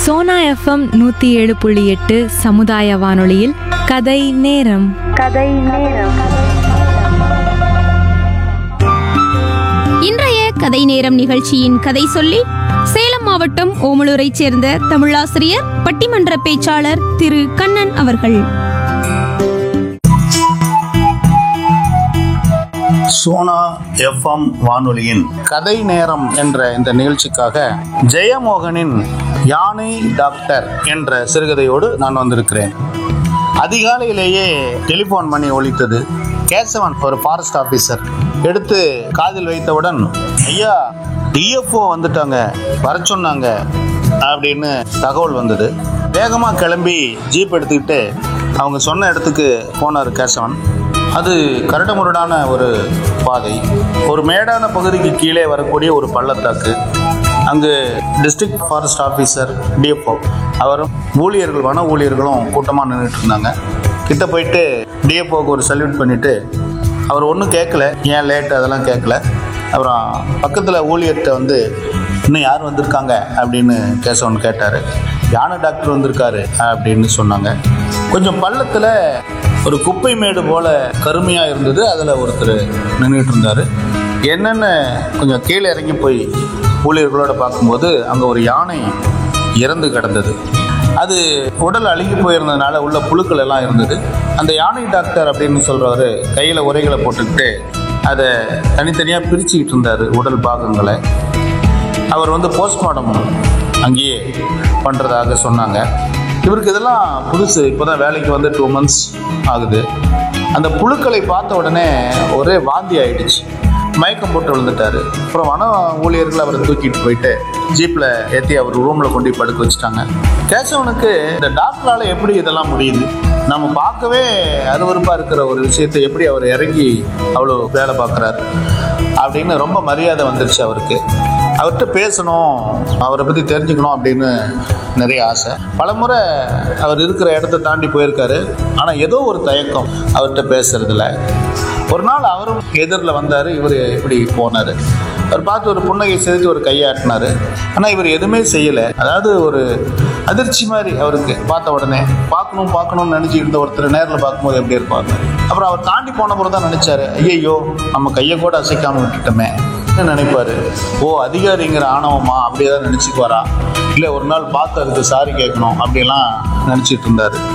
Sona FM நூற்றி ஏழு புள்ளி எட்டு சமுதாய வானொலியில் கதை நேரம் இன்றைய கதை நேரம் நிகழ்ச்சியின் கதை சொல்லி சேலம் மாவட்டம் ஓமலூரைச் சேர்ந்த தமிழாசிரியர் பட்டிமன்ற பேச்சாளர் திரு கண்ணன் அவர்கள் சோனா எஃப்எம் வானொலியின் கதை நேரம் என்ற இந்த நிகழ்ச்சிக்காக ஜெயமோகனின் யானை டாக்டர் என்ற சிறுகதையோடு நான் வந்திருக்கிறேன் அதிகாலையிலேயே டெலிஃபோன் மணி ஒலித்தது கேசவன் ஒரு ஃபாரஸ்ட் ஆஃபீஸர் எடுத்து காதில் வைத்தவுடன் ஐயா டிஎஃப்ஓ வந்துட்டாங்க வர சொன்னாங்க அப்படின்னு தகவல் வந்தது வேகமாக கிளம்பி ஜீப் எடுத்துக்கிட்டு அவங்க சொன்ன இடத்துக்கு போனார் கேசவன் அது கரடுமுரடான ஒரு பாதை ஒரு மேடான பகுதிக்கு கீழே வரக்கூடிய ஒரு பள்ளத்தாக்கு அங்கு டிஸ்ட்ரிக்ட் ஃபாரஸ்ட் ஆஃபீஸர் டிஎஃப்ஓ அவரும் ஊழியர்கள் வன ஊழியர்களும் கூட்டமாக நின்றுட்டு இருந்தாங்க கிட்ட போயிட்டு டிஎஃப்ஓக்கு ஒரு சல்யூட் பண்ணிட்டு அவர் ஒன்றும் கேட்கல ஏன் லேட் அதெல்லாம் கேட்கல அப்புறம் பக்கத்தில் ஊழியர்கிட்ட வந்து இன்னும் யார் வந்திருக்காங்க அப்படின்னு கேசவன் கேட்டார் யானை டாக்டர் வந்திருக்காரு அப்படின்னு சொன்னாங்க கொஞ்சம் பள்ளத்தில் ஒரு குப்பை மேடு போல கருமையாக இருந்தது அதில் ஒருத்தர் நின்றுட்டு இருந்தார் என்னென்னு கொஞ்சம் கீழே இறங்கி போய் ஊழியர்களோட பார்க்கும்போது அங்கே ஒரு யானை இறந்து கிடந்தது அது உடல் அழுகி போயிருந்ததுனால உள்ள புழுக்கள் எல்லாம் இருந்தது அந்த யானை டாக்டர் அப்படின்னு சொல்கிறவர் கையில் உரைகளை போட்டுக்கிட்டு அதை தனித்தனியாக பிரிச்சுக்கிட்டு இருந்தார் உடல் பாகங்களை அவர் வந்து போஸ்ட்மார்ட்டம் அங்கேயே பண்ணுறதாக சொன்னாங்க இவருக்கு இதெல்லாம் புதுசு இப்போ தான் வேலைக்கு வந்து டூ மந்த்ஸ் ஆகுது அந்த புழுக்களை பார்த்த உடனே ஒரே வாந்தி ஆயிடுச்சு மயக்கம் போட்டு விழுந்துட்டாரு அப்புறம் வன ஊழியர்கள் அவரை தூக்கிட்டு போயிட்டு ஜீப்பில் ஏற்றி அவர் ரூமில் கொண்டு போய் படுக்க வச்சுட்டாங்க கேசவனுக்கு இந்த டாக்டரால் எப்படி இதெல்லாம் முடியுது நம்ம பார்க்கவே அருவருப்பாக இருக்கிற ஒரு விஷயத்தை எப்படி அவர் இறங்கி அவ்வளோ வேலை பார்க்குறாரு அப்படின்னு ரொம்ப மரியாதை வந்துருச்சு அவருக்கு அவர்கிட்ட பேசணும் அவரை பற்றி தெரிஞ்சுக்கணும் அப்படின்னு நிறைய ஆசை பலமுறை அவர் இருக்கிற இடத்த தாண்டி போயிருக்காரு ஆனால் ஏதோ ஒரு தயக்கம் அவர்கிட்ட பேசுறதுல ஒரு நாள் அவரும் எதிரில் வந்தார் இவர் இப்படி போனார் அவர் பார்த்து ஒரு புன்னகை செலுத்தி ஒரு கையாட்டினார் ஆனால் இவர் எதுவுமே செய்யலை அதாவது ஒரு அதிர்ச்சி மாதிரி அவருக்கு பார்த்த உடனே பார்க்கணும் பார்க்கணும்னு நினச்சிட்டு இருந்த ஒருத்தர் நேரில் பார்க்கும்போது எப்படி இருப்பாங்க அப்புறம் அவர் தாண்டி போன பிறகு தான் நினச்சாரு ஐயையோ நம்ம கையை கூட அசைக்காமல் விட்டுட்டோமே என்ன நினைப்பாரு ஓ அதிகாரிங்கிற ஆணவமா அப்படியே தான் நினச்சிக்குவாரா இல்லை ஒரு நாள் பார்த்து அதுக்கு சாரி கேட்கணும் அப்படிலாம் நினச்சிட்டு இருந்தாரு